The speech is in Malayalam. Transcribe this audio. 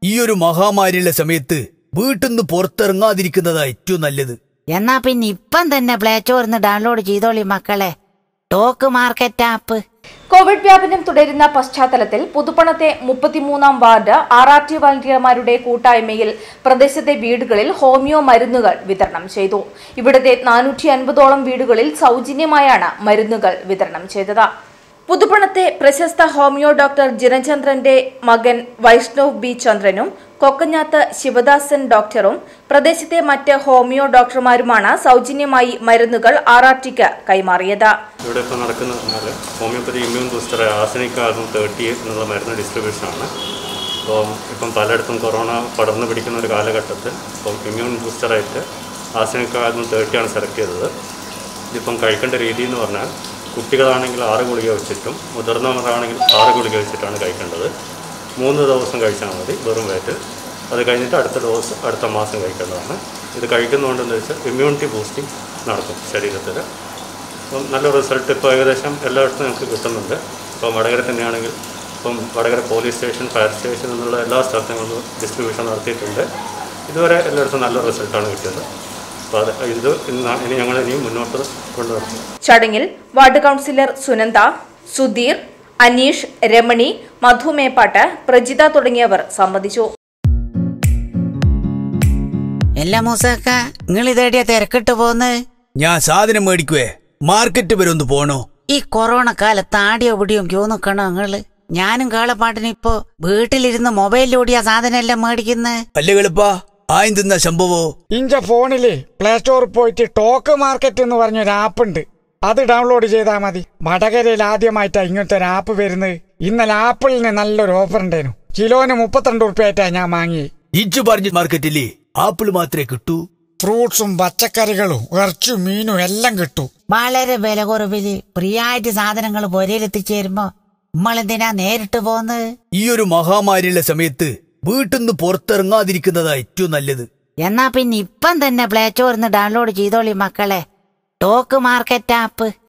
ഈ ഒരു മഹാമാരിയുള്ള സമയത്ത് വീട്ടിൽ നിന്ന് പുറത്തിറങ്ങാതിരിക്കുന്നതാ ഏറ്റവും നല്ലത് എന്നാ പിന്നെ ഇപ്പം തന്നെ പ്ലേ സ്റ്റോറിന്ന് ഡൗൺലോഡ് ചെയ്തോളി മക്കളെ ടോക്ക് മാർക്കറ്റ് ആപ്പ് കോവിഡ് വ്യാപനം തുടരുന്ന പശ്ചാത്തലത്തിൽ പുതുപ്പണത്തെ മുപ്പത്തിമൂന്നാം വാർഡ് ആർ ആർ ടി വളണ്ടിയർമാരുടെ കൂട്ടായ്മയിൽ പ്രദേശത്തെ വീടുകളിൽ ഹോമിയോ മരുന്നുകൾ വിതരണം ചെയ്തു ഇവിടുത്തെ നാനൂറ്റി അൻപതോളം വീടുകളിൽ സൗജന്യമായാണ് മരുന്നുകൾ വിതരണം ചെയ്തത് പുതുപ്പണത്തെ പ്രശസ്ത ഹോമിയോ ഡോക്ടർ ജിനചന്ദ്രന്റെ മകൻ വൈഷ്ണവ് ബി ചന്ദ്രനും കൊക്കഞ്ഞാത്ത് ശിവദാസൻ ഡോക്ടറും പ്രദേശത്തെ മറ്റ് ഹോമിയോ ഡോക്ടർമാരുമാണ് സൗജന്യമായി മരുന്നുകൾ ആർ ആർ ടിക്ക് കൈമാറിയത് ഇവിടെ ഇപ്പോൾ നടക്കുന്നത് പറഞ്ഞാൽ homoeopathy immune booster arsenic album thirty എന്നുള്ള മരുന്ന് ഡിസ്ട്രിബ്യൂഷനാണ് അപ്പം ഇപ്പം പലയിടത്തും കൊറോണ പടർന്നു പിടിക്കുന്ന ഒരു കാലഘട്ടത്തിൽ ഇപ്പം ഇമ്മ്യൂൺ ബൂസ്റ്ററായിട്ട് ആസനിക് ആൽബം തേർട്ടിയാണ് സെലക്ട് ചെയ്തത് ഇതിപ്പം കഴിക്കേണ്ട രീതി എന്ന് പറഞ്ഞാൽ കുട്ടികളാണെങ്കിൽ ആറ് ഗുളിക വെച്ചിട്ടും മുതിർന്നവരാണെങ്കിൽ ആറ് ഗുളിക വെച്ചിട്ടാണ് കഴിക്കേണ്ടത് മൂന്ന് ദിവസം കഴിച്ചാൽ മതി വെറും വയറ്റിൽ അത് കഴിഞ്ഞിട്ട് അടുത്ത ഡോസ് അടുത്ത മാസം കഴിക്കേണ്ടതാണ് ഇത് കഴിക്കുന്നതുകൊണ്ടെന്ന് വെച്ചാൽ ഇമ്മ്യൂണിറ്റി ബൂസ്റ്റിംഗ് നടക്കും ശരീരത്തിൽ അപ്പം നല്ല റിസൾട്ട് ഇപ്പോൾ ഏകദേശം എല്ലായിടത്തും നമുക്ക് കിട്ടുന്നുണ്ട് ഇപ്പം വടകര തന്നെയാണെങ്കിൽ ഇപ്പം Vadakara police station fire station എന്നുള്ള എല്ലാ സ്ഥലത്തും നമ്മൾ ഡിസ്ട്രിബ്യൂഷൻ നടത്തിയിട്ടുണ്ട് ഇതുവരെ എല്ലായിടത്തും നല്ല റിസൾട്ടാണ് കിട്ടിയത് അപ്പോൾ അത് ഇത് ഇന്ന് ഇനി ഞങ്ങൾ ഇനിയും മുന്നോട്ട് കൊണ്ടുവരണം ചടങ്ങിൽ വാർഡ് കൗൺസിലർ സുനന്ദ സുധീർ അനീഷ് രമണി മധു മേപ്പാട്ട് പ്രജിത തുടങ്ങിയവർ സംബന്ധിച്ചു എല്ലാ മൂസക്ക നിങ്ങൾ ഇതേടിയ തിരക്കിട്ട് പോന്ന് ഞാൻ സാധനം മേടിക്കുവേ മാർക്കറ്റ് വരെ ഒന്ന് പോണോ ഈ കൊറോണ കാലത്ത് ആടിയോ പിടിയും ക്യൂ നിക്കണോ നിങ്ങള് ഞാനും കാളപ്പാട്ടിന് ഇപ്പോ വീട്ടിലിരുന്ന് മൊബൈലിലൂടിയ സാധനം എല്ലാം മേടിക്കുന്നത് അല്ലേ കളിപ്പാ ആയും തിന്ന സംഭവോ ഇഞ്ച ഫോണില് പ്ലേ സ്റ്റോറിൽ പോയിട്ട് ടോക്ക് മാർക്കറ്റ് എന്ന് പറഞ്ഞൊരു ആപ്പ് ഉണ്ട് അത് ഡൗൺലോഡ് ചെയ്താൽ മതി വടകരയിൽ ആദ്യമായിട്ടാ ഇങ്ങനത്തെ ഒരു ആപ്പ് വരുന്നത് ഇന്നലെ ആപ്പിളിന് നല്ലൊരു ഓഫർ ഉണ്ടായിരുന്നു കിലോന് മുപ്പത്തിരണ്ട് ഉറുപ്പ്യായിട്ടാ ഞാൻ വാങ്ങി ഇജ്ജ് പറഞ്ഞ മാർക്കറ്റില്ലേ ആപ്പിൾ മാത്രമേ കിട്ടൂ ഫ്രൂട്ട്സും പച്ചക്കറികളും ഇറച്ചും മീനും എല്ലാം കിട്ടും വളരെ വില കുറവില് ഫ്രീയായിട്ട് സാധനങ്ങൾ പൊരയിലെത്തിച്ചേരുമ്പോ നമ്മളെന്തിനാ നേരിട്ട് പോന്ന് ഈ ഒരു മഹാമാരിയുള്ള സമയത്ത് വീട്ടിൽ നിന്ന് പുറത്തിറങ്ങാതിരിക്കുന്നതാ ഏറ്റവും നല്ലത് എന്നാ പിന്നെ ഇപ്പം തന്നെ പ്ലേ സ്റ്റോറിന്ന് ഡൗൺലോഡ് ചെയ്തോളി മക്കളെ ടോക്ക് മാർക്കറ്റ് ആപ്പ്